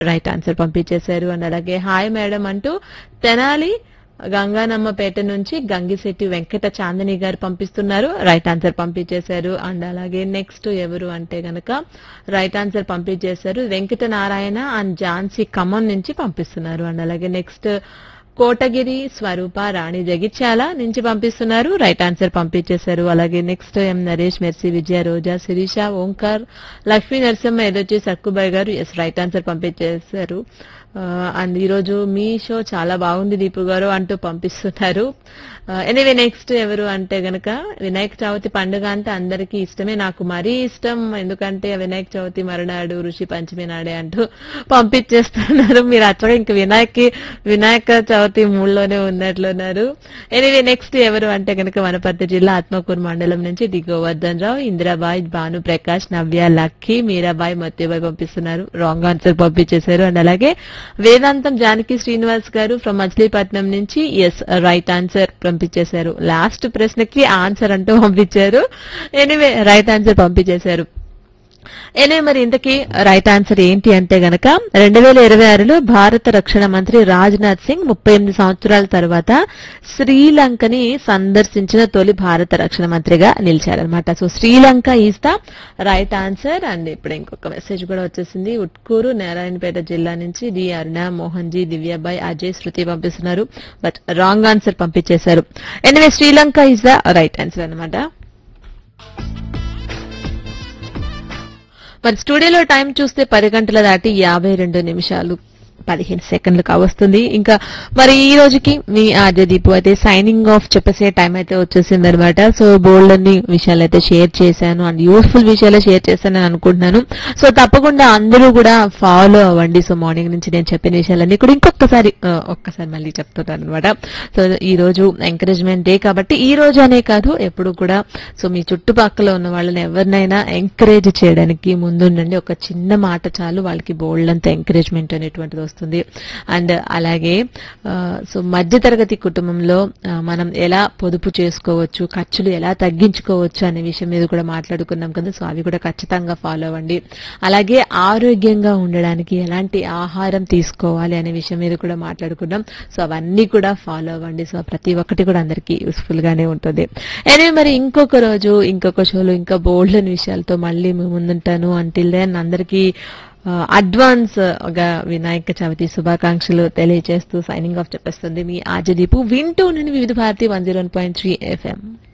right answer పంపించేశారు and అలాగే hi madam అంటూ తెనాలి గంగానమ్మపేట నుంచి గంగిశెట్టి వెంకట చాందిని గారు పంపిస్తున్నారు రైట్ ఆన్సర్ పంపించేశారు అండ్ అలాగే నెక్స్ట్ ఎవరు అంటే గనక రైట్ ఆన్సర్ పంపించేశారు వెంకట నారాయణ అండ్ ఝాన్సీ ఖమ్మం నుంచి పంపిస్తున్నారు అండ్ అలాగే నెక్స్ట్ కోటగిరి స్వరూప రాణి జగిత్యాల నుంచి పంపిస్తున్నారు రైట్ ఆన్సర్ పంపించేశారు అలాగే next M Naresh Mercy Vijaya Roja Sirisha Omkar Lakshmi Narasimha ఎదొచ్చి సక్కుబాయ్ గారు ఎస్ రైట్ ఆన్సర్ పంపించేశారు అండ్ ఈరోజు మీ షో చాలా బాగుంది దీపు గారు అంటూ పంపిస్తున్నారు ఎనీవే నెక్స్ట్ ఎవరు అంటే గనక వినాయక చవితి పండుగ అంటే అందరికీ ఇష్టమే నాకు మరీ ఇష్టం ఎందుకంటే వినాయక చవితి మరునాడు ఋషి పంచమి నాడే అంటూ పంపించేస్తున్నారు మీరు అట్లా ఇంక వినాయక వినాయక చవితి మూడులోనే ఉన్నట్లున్నారు ఎనీవే నెక్స్ట్ ఎవరు అంటే గనక వనపర్తి జిల్లా ఆత్మకూరు మండలం నుంచి డి గోవర్ధన్ రావు ఇందిరాబాయ్ భాను ప్రకాష్ నవ్య లక్కీ మీరాబాయ్ మత్యబాయ్ పంపిస్తున్నారు రాంగ్ ఆన్సర్ పంపించేశారు అండ్ అలాగే వేదాంతం జానకి శ్రీనివాస్ గారు ఫ్రమ్ మచిలీపట్నం నుంచి ఎస్ రైట్ ఆన్సర్ పంపించేశారు లాస్ట్ ప్రశ్నకి ఆన్సర్ అంటూ పంపించారు ఎనీవే రైట్ ఆన్సర్ పంపించేశారు ఎనే మరి ఇంతకీ రైట్ ఆన్సర్ ఏంటి అంటే గనక రెండు వేల ఇరవై ఆరులో భారత రక్షణ మంత్రి రాజ్నాథ్ సింగ్ ముప్పై ఎనిమిది సంవత్సరాల తర్వాత శ్రీలంకని సందర్శించిన తొలి భారత రక్షణ మంత్రిగా నిలిచారనమాట so Sri Lanka is the right answer and ఇప్పుడు ఇంకొక మెసేజ్ కూడా వచ్చేసింది ఉట్కూరు నారాయణపేట జిల్లా నుంచి డి అరుణ మోహన్ జీ దివ్యాబాయ్ అజయ్ శృతి పంపిస్తున్నారు బట్ రాంగ్ ఆన్సర్ పంపించేశారు anyway Sri Lanka is the right answer అన్నమాట మరి స్టూడియోలో టైం చూస్తే పది గంటల దాటి యాభై రెండు నిమిషాలు పదిహేను సెకండ్లు కావస్తుంది ఇంకా మరి ఈ రోజుకి మీ ఆర్జే దీపు అయితే సైనింగ్ ఆఫ్ చెప్పేసే టైం అయితే వచ్చేసింది అనమాట సో బోల్డ్ అన్ని విషయాలు అయితే షేర్ చేశాను అండ్ యూస్ఫుల్ విషయాలు షేర్ చేశానని అనుకుంటున్నాను సో తప్పకుండా అందరూ కూడా ఫాలో అవ్వండి సో మార్నింగ్ నుంచి నేను చెప్పిన విషయాలన్నీ కూడా ఇంకొకసారి ఆ, ఒక్కసారి మళ్ళీ చెప్తుంటాను అనమాట సో ఈ రోజు ఎంకరేజ్మెంట్ డే కాబట్టి ఈ రోజు అనే కాదు ఎప్పుడు కూడా సో మీ చుట్టుపక్కల ఉన్న వాళ్ళని ఎవరినైనా ఎంకరేజ్ చేయడానికి ముందుండండి ఒక చిన్న మాట చాలు వాళ్ళకి బోల్డ్ అంత ఎంకరేజ్మెంట్ అనేటువంటిది వస్తుంది అండ్ అలాగే ఆ, సో మధ్యతరగతి కుటుంబంలో ఆ, మనం ఎలా పొదుపు చేసుకోవచ్చు ఖర్చులు ఎలా తగ్గించుకోవచ్చు అనే విషయం మీద కూడా మాట్లాడుకున్నాం కదా సో అవి కూడా ఖచ్చితంగా ఫాలో అవ్వండి అలాగే ఆరోగ్యంగా ఉండడానికి ఎలాంటి ఆహారం తీసుకోవాలి అనే విషయం మీద కూడా మాట్లాడుకున్నాం సో అవన్నీ కూడా ఫాలో అవ్వండి సో ప్రతి ఒక్కటి కూడా అందరికీ యూస్ఫుల్ గానే ఉంటుంది ఎనివే మరి ఇంకొక రోజు ఇంకొక షోలో ఇంకా బోల్డ్ అని విషయాలతో మళ్ళీ మీ ముందుంటాను అంటిల్ దెన్ అందరికీ అడ్వాన్స్ గా వినాయక చవితి శుభాకాంక్షలు తెలియజేస్తూ సైనింగ్ ఆఫ్ చెప్పేస్తుంది మీ ఆజదీపు వింటూ నుండి Vividh Bharati one zero point three FM